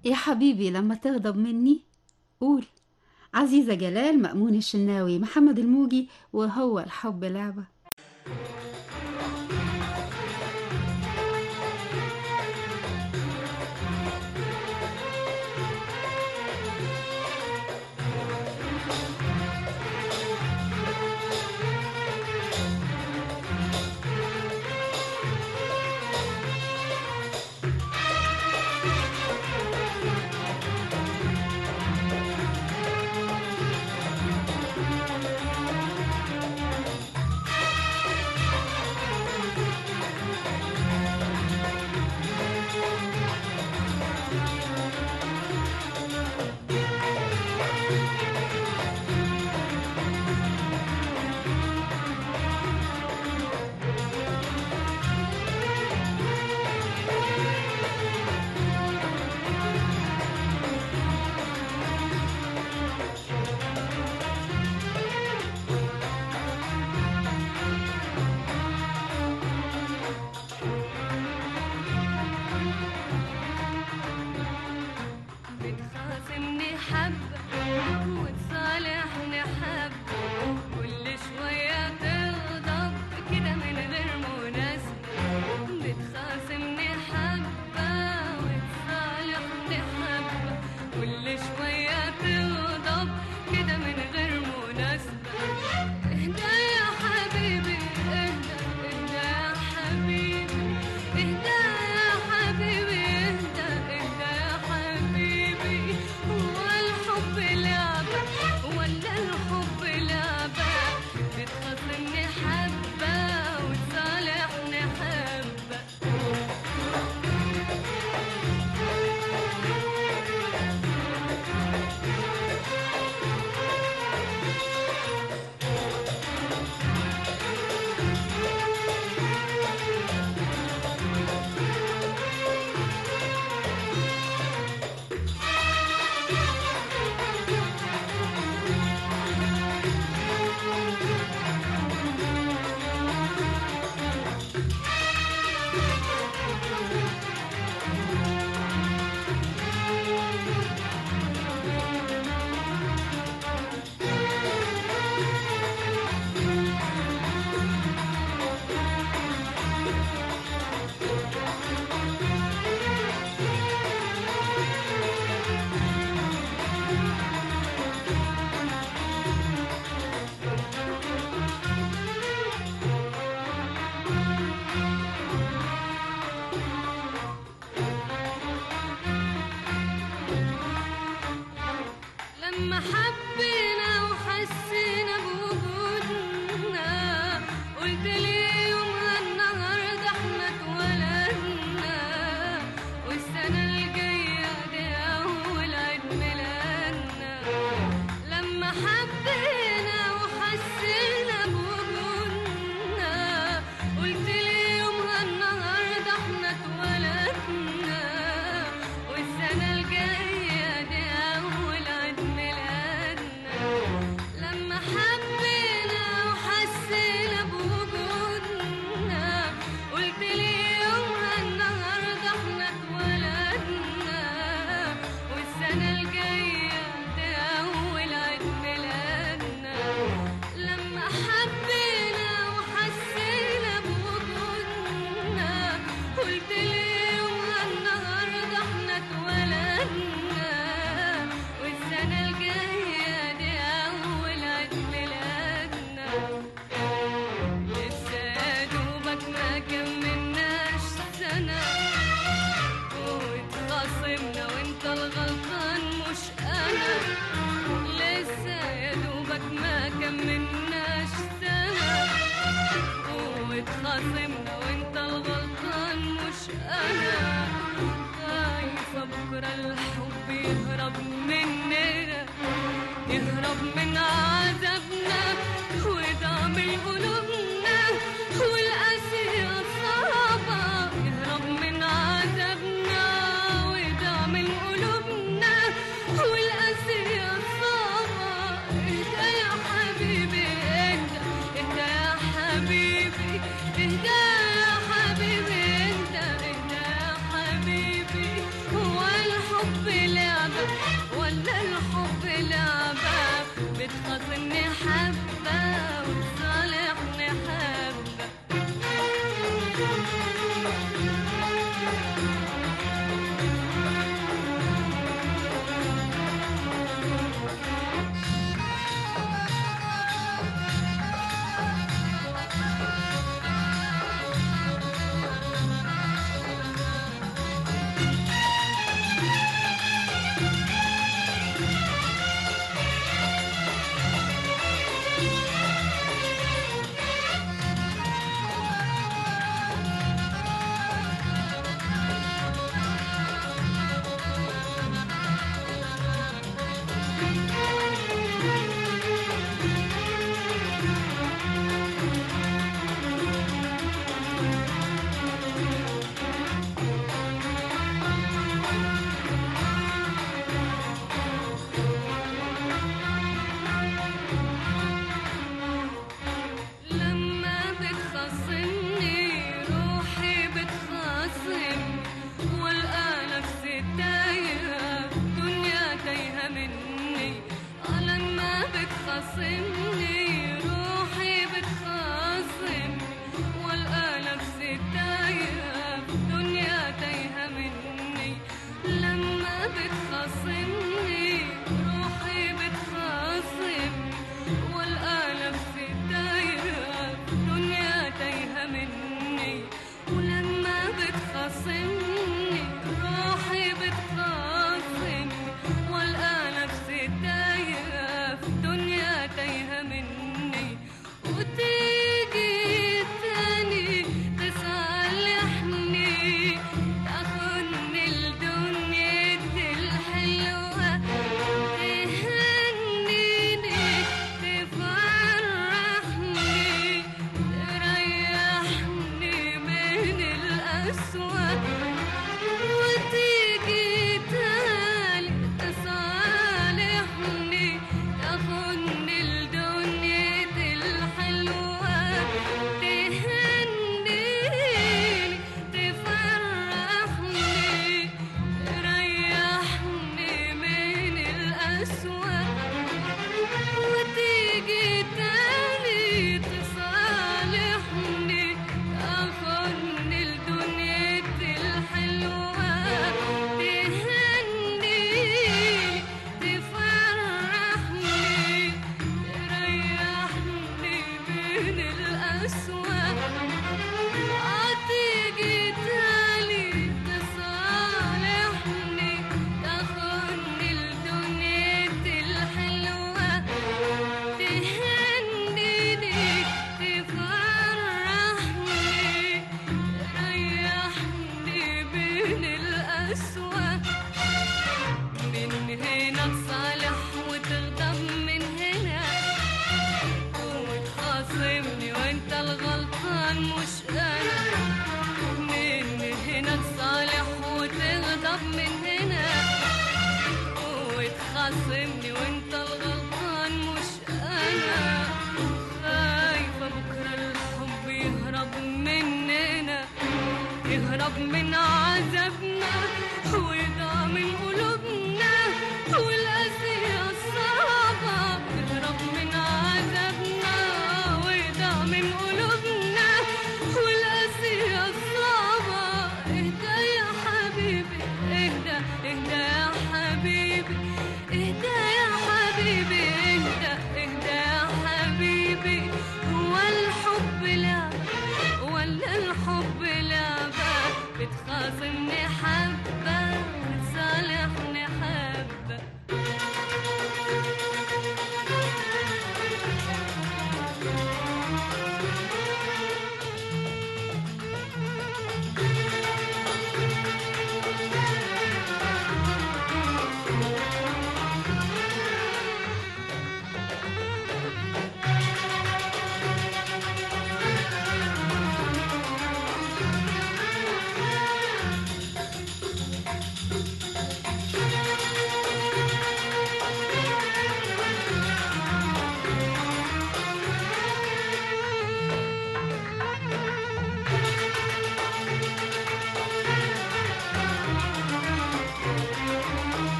يا حبيبي لما تغضب مني قول عزيزة جلال مأمون الشناوي محمد الموجي وهو الحب لعبة بتخاصمني حبة وتصالحني حبة كل شوية تغضب كده من غير مناسبة بتخاصمني حبة وتصالحني حبة كل شوية تغضب كده من غير مناسبة اهدى يا حبيبي اهدى اهدى يا حبيبي اهدى يا حبيبي اهدى اهدى يا حبيبي هو الحب لعبة ولا الحب لعبة بتخاصمني حبة وتصالحني حبة لما حبينا وحسينا بوجودنا قلت لي يومها النهارده احنا اتولدنا والسنة الجاية دي أول عيد ميلادنا لما حبينا وحسينا بوجودنا قلت لي يومها النهارده احنا اتولدنا والسنة الجاية دي أول عيد ميلادنا لما حبينا وحسينا بوجودنا قلت لي يومها النهارده احنا اتولدنا والسنة الجاية دي أول عيد ميلادنا لما حبينا وحسينا بوجودنا قلت لي يومها النهارده احنا اتولدنا والسنة الجاية دي أول عيد ميلادنا لسه يا دوبك ما كملناش سنة واتخاصمنا وانت الغلطان مش أنا لسه يا دوبك ما كملناش سنة واتخاصمنا وانت الغلطان مش أنا خايفة بكرة الحب يهرب مننا يهرب من عذابنا ودعم قلوبنا والقاسية صعبة يهرب من عذابنا ودعم قلوبنا والقاسية صعبة اهدى يا حبيبي اهدى اهدى يا حبيبي اهدى يا حبيبي اهدى اهدى يا حبيبي هو الحب محبة ولا الحب لعبة بتخاصمني حبة وتصالحني حبة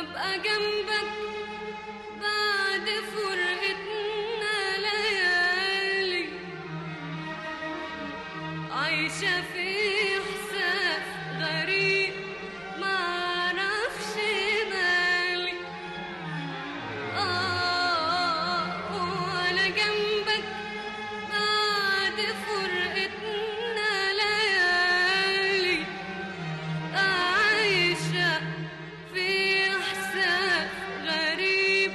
وابقى جنبك بعد فرقتنا ليالي عايشة في إحساس غريب معرفش مالي آه وأنا جنبك بعد فرقتنا ليالي عايشة في إحساس غريب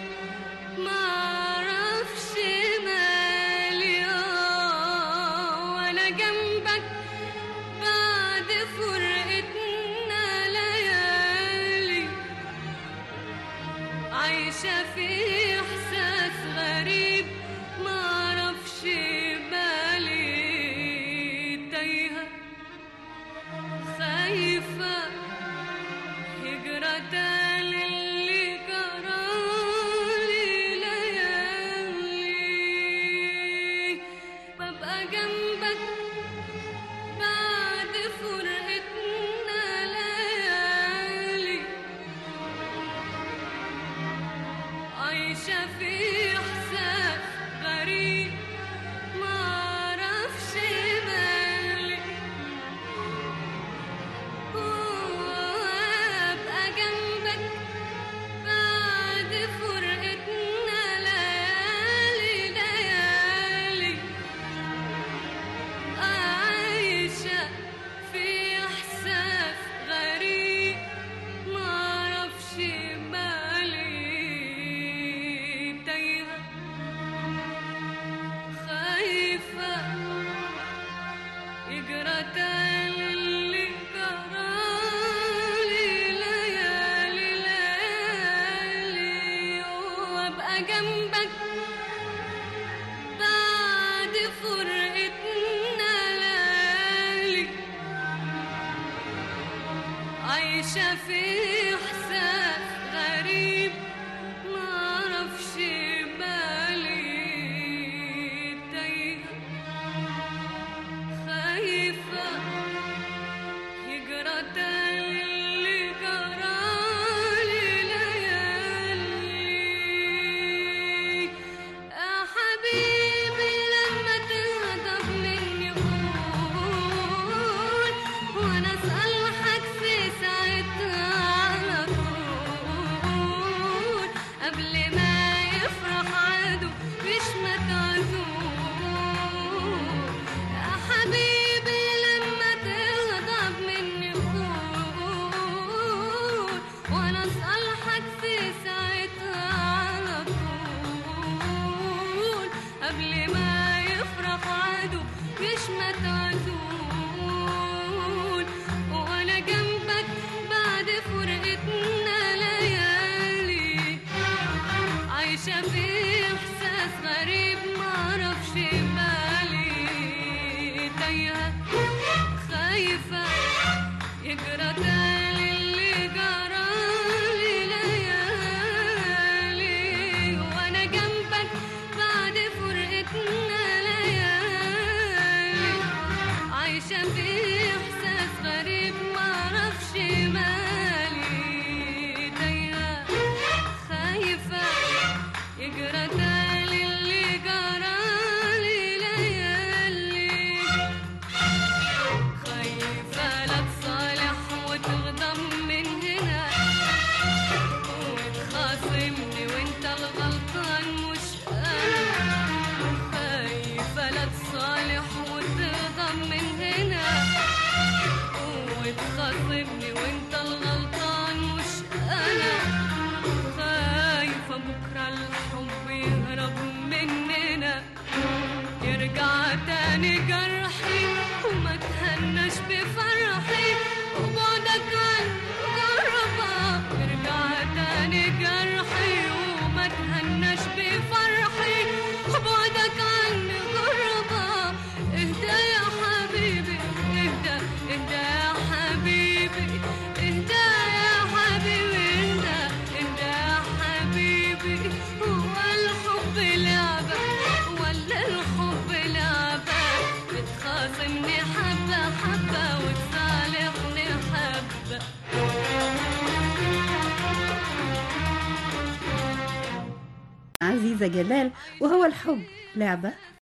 معرفش مالي آه وأنا جنبك بعد فرقتنا ليالي عايشة في إحساس غريب معرفش بالي تايهة خايفة هجرة للي جرالي ليالي ببقى جنبك بعد فرقتنا ليالي عايشة في إحساس غريب معرفش مالي وأبقى جنبك بعد فرقتنا ليالي ليالي عايشة في إحساس غريب معرفش بالي تايهة خايفة يجرى اللي جرالي ليالي ليالي وابقى جنبك بعد فرقتنا ليالي عايشة في إحساس غريب معرفش بالي تايهة خايفة هجرة اللي جرالي ليالي يا حبيبي لما تغضب مني قول وانا اصلحك في ساعتها على طول قبل ما يفرح عدو مش متعزول يا حبيبي لما تغضب مني قول وانا اصلحك في ساعتها على طول قبل ما يفرح عدو مش متعزول وانا جنبك بعد فرقتنا ليالي عايشة في إحساس غريب معرفش بالي تايهة خايفة يجرى تاني اللي جرالي ليالي عزيزة جلال وهو الحب لعبة